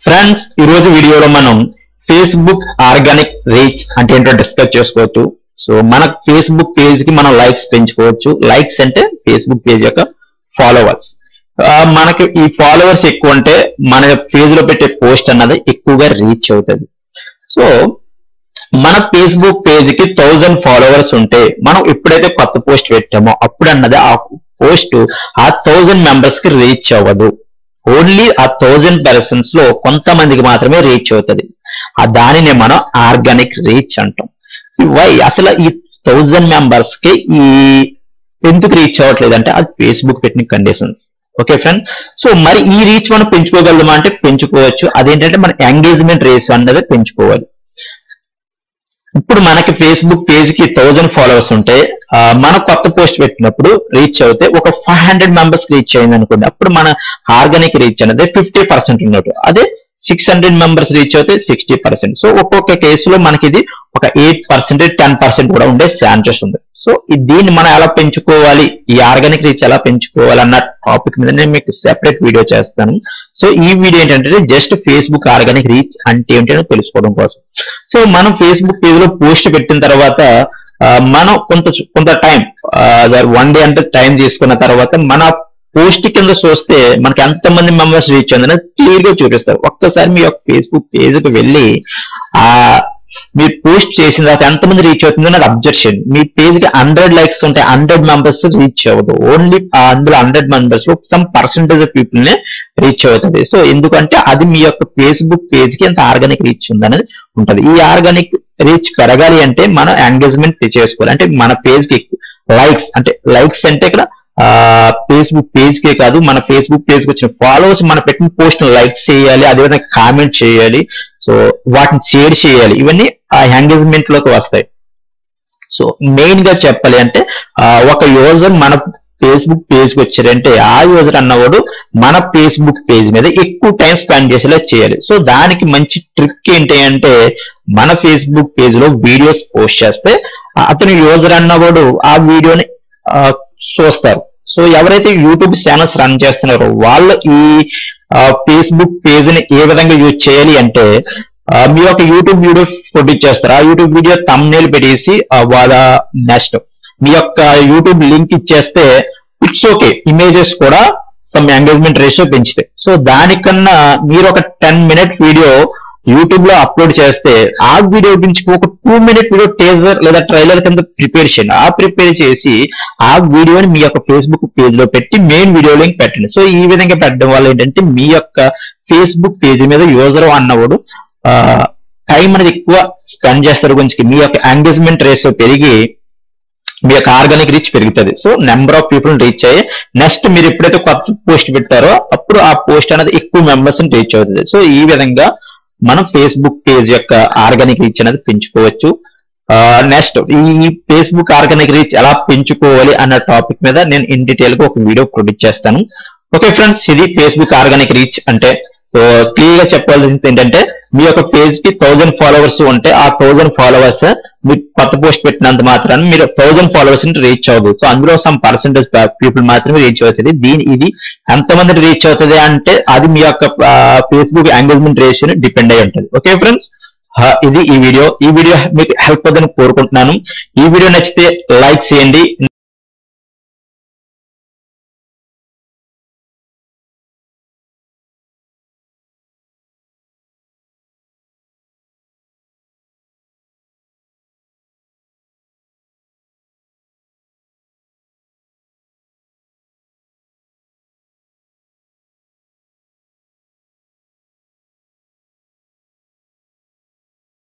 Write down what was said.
friends ఈ రోజు వీడియోలో మనం ఫేస్బుక్ ఆర్గానిక్ రీచ్ అంటే ఏంటో డిస్కస్ చేసుకోవచ్చు సో మన ఫేస్బుక్ పేజ్ కి మనం లైక్స్ పెంచుకోవచ్చు లైక్స్ అంటే ఫేస్బుక్ పేజ్ యొక్క ఫాలోవర్స్ మనకి ఈ ఫాలోవర్స్ ఎక్కువ అంటే మన పేజ్ లో పెట్టే పోస్ట్ అన్నది ఎక్కువగా రీచ్ అవుతుంది సో మన ఫేస్బుక్ పేజ్ కి థౌజండ్ ఫాలోవర్స్ ఉంటే మనం ఎప్పుడైతే కొత్త పోస్ట్ పెట్టామో అప్పుడు అన్నది ఆ పోస్ట్ ఆ థౌజండ్ మెంబర్స్ కి రీచ్ అవ్వదు ఓన్లీ ఆ థౌజండ్ పర్సన్స్ లో కొంతమందికి మాత్రమే రీచ్ అవుతుంది ఆ దానినే మనం ఆర్గానిక్ రీచ్ అంటాం వై అసలు ఈ థౌజండ్ మెంబర్స్ కి ఈ ఎందుకు రీచ్ అవ్వట్లేదు అంటే అది ఫేస్బుక్ పెట్టిన కండిషన్స్ ఓకే ఫ్రెండ్ సో మరి ఈ రీచ్ మనం పెంచుకోగలమా అంటే పెంచుకోవచ్చు అదేంటంటే మన ఎంగేజ్మెంట్ రేస్ అన్నది పెంచుకోవాలి ఇప్పుడు మనకి ఫేస్బుక్ పేజ్ కి థౌజండ్ ఫాలోవర్స్ ఉంటే ఆ, మన కొత్త పోస్ట్ పెట్టినప్పుడు రీచ్ అవుతే ఒక ఫైవ్ హండ్రెడ్ మెంబర్స్ రీచ్ అయింది అనుకోండి అప్పుడు మన ఆర్గానిక్ రీచ్ అనేది ఫిఫ్టీ పర్సెంట్ ఉన్నట్టు అదే సిక్స్ హండ్రెడ్ మెంబర్స్ రీచ్ అవుతే సిక్స్టీ పర్సెంట్ సో ఒక్కొక్క కేసులో మనకి ఇది ఒక ఎయిట్ పర్సెంట్ టెన్ పర్సెంట్ కూడా ఉండే ఛాన్సెస్ ఉంది సో ఈ దీన్ని మనం ఎలా పెంచుకోవాలి ఈ ఆర్గానిక్ రీచ్ ఎలా పెంచుకోవాలి అన్న టాపిక్ మీద నేను మీకు సెపరేట్ వీడియో చేస్తాను సో ఈ వీడియో ఏంటంటే జస్ట్ ఫేస్బుక్ ఆర్గానిక్ రీచ్ అంటే ఏంటో తెలుసుకోవడం కోసం సో మనం ఫేస్బుక్ పేజ్ లో పోస్ట్ పెట్టిన తర్వాత ఆ, మనం కొంత కొంత టైం వన్ డే అంటే టైం తీసుకున్న తర్వాత మన పోస్ట్ కింద చూస్తే మనకి ఎంతమంది మెంబర్స్ రీచ్ అయిందని క్లియర్ గా చూపిస్తారు ఒక్కసారి మీ యొక్క ఫేస్బుక్ పేజ్ కి వెళ్ళి ఆ మీరు పోస్ట్ చేసిన తర్వాత ఎంతమంది రీచ్ అవుతుందో అది అబ్జర్వ్ చేయండి మీ పేజ్ కి హండ్రెడ్ లైక్స్ ఉంటే హండ్రెడ్ మెంబర్స్ రీచ్ అవ్వదు ఓన్లీ అందులో హండ్రెడ్ మెంబర్స్ లో సమ్ పర్సంటేజ్ ఆఫ్ పీపుల్ నే రీచ్ అవుతుంది సో ఎందుకంటే అది మీ యొక్క ఫేస్బుక్ పేజ్ కి ఎంత ఆర్గానిక్ రీచ్ ఉందనేది ఉంటది ఈ ఆర్గానిక్ రీచ్ పెరగాలి అంటే మనం ఎంగేజ్మెంట్ చేసుకోవాలి అంటే మన పేజ్ కి లైక్స్ అంటే లైక్స్ అంటే ఇక్కడ ఫేస్బుక్ పేజ్ కే కాదు మన ఫేస్బుక్ పేజ్ కి వచ్చిన ఫాలోవర్స్ మన పెట్టిన పోస్ట్ లైక్ చేయాలి అదేవిధంగా కామెంట్ చేయాలి సో వాటిని షేర్ చేయాలి ఇవన్నీ ఆ ఎంగేజ్మెంట్ లోకి వస్తాయి సో మెయిన్ గా చెప్పాలి అంటే ఆ, ఒక యూజర్ మన ఫేస్బుక్ పేజ్ కి వచ్చారంటే ఆ యూజర్ అన్నవాడు మన ఫేస్బుక్ పేజ్ మీద ఎక్కువ టైం స్పెండ్ చేసేలా చేయాలి సో దానికి మంచి ట్రిక్ ఏంటి అంటే మన ఫేస్బుక్ పేజ్ లో వీడియోస్ పోస్ట్ చేస్తే ఆ అతను యూజర్ అన్నవాడు ఆ వీడియోని ఆ, చూస్తారు సో ఎవరైతే యూట్యూబ్ ఛానల్స్ రన్ చేస్తున్నారో వాళ్ళు ఈ ఫేస్బుక్ పేజ్ ని ఏ విధంగా యూజ్ చేయాలి అంటే ఆ, మీ యొక్క యూట్యూబ్ వీడియో ప్రొడ్యూస్ చేస్తారు ఆ యూట్యూబ్ వీడియో తమ్నేల్ పెట్టేసి ఆ, వాళ్ళ నెక్స్ట్ మీ యొక్క యూట్యూబ్ లింక్ ఇచ్చేస్తే ఇట్స్ ఓకే ఇమేజెస్ కూడా సమ్ ఎంగేజ్మెంట్ రేషియో పెంచుతాయి సో దానికన్నా మీరు ఒక టెన్ మినిట్ వీడియో యూట్యూబ్ లో అప్లోడ్ చేస్తే ఆ వీడియో గురించి ఒక టూ మినిట్ వీడియో టేజర్ లేదా ట్రైలర్ కింద ప్రిపేర్ చేయండి ఆ ప్రిపేర్ చేసి ఆ వీడియోని మీ యొక్క ఫేస్బుక్ పేజ్ లో పెట్టి మెయిన్ వీడియో లింక్ పెట్టండి సో ఈ విధంగా పెట్టడం వల్ల ఏంటంటే మీ యొక్క ఫేస్బుక్ పేజ్ మీద యూజర్ అన్నవాడు టైం అనేది ఎక్కువ స్పెండ్ చేస్తారు గురించి మీ యొక్క ఎంగేజ్మెంట్ రేషియో పెరిగి మీ యొక్క ఆర్గానిక్ రీచ్ పెరుగుతుంది so number of people reach అయ్యి నెక్స్ట్ మీరు ఎప్పుడైతే కొత్త పోస్ట్ పెట్టారో అప్పుడు ఆ పోస్ట్ అనేది ఎక్కువ మెంబర్స్ రీచ్ అవుతుంది సో ఈ విధంగా మనం ఫేస్బుక్ పేజ్ యొక్క ఆర్గానిక్ రీచ్ అనేది పెంచుకోవచ్చు నెక్స్ట్ ఈ ఫేస్బుక్ ఆర్గానిక్ రీచ్ ఎలా పెంచుకోవాలి అన్న టాపిక్ మీద నేను ఇన్ డీటెయిల్ గా ఒక వీడియో ప్రొడ్యూస్ చేస్తాను ఓకే ఫ్రెండ్స్ ఇది ఫేస్బుక్ ఆర్గానిక్ రీచ్ అంటే సో క్లియర్ గా చెప్పాల్సింది ఏంటంటే మీ యొక్క పేజ్ కి థౌజండ్ ఫాలోవర్స్ ఉంటే ఆ థౌజండ్ ఫాలోవర్స్ మీరు కొత్త పోస్ట్ పెట్టినంత మాత్రాన్ని మీరు థౌజండ్ ఫాలోవర్స్ ని రీచ్ అవ్వదు సో అందులో సమ్ పర్సెంటేజ్ పీపుల్ మాత్రమే రీచ్ అవుతుంది దీని ఇది ఎంతమంది రీచ్ అవుతుంది అంటే అది మీ యొక్క ఫేస్బుక్ ఎంగేజ్మెంట్ రేషియోని డిపెండ్ అయి ఉంటుంది ఓకే ఫ్రెండ్స్ ఇది ఈ వీడియో ఈ వీడియో మీకు హెల్ప్ అవుతుందని కోరుకుంటున్నాను ఈ వీడియో నచ్చితే లైక్ చేయండి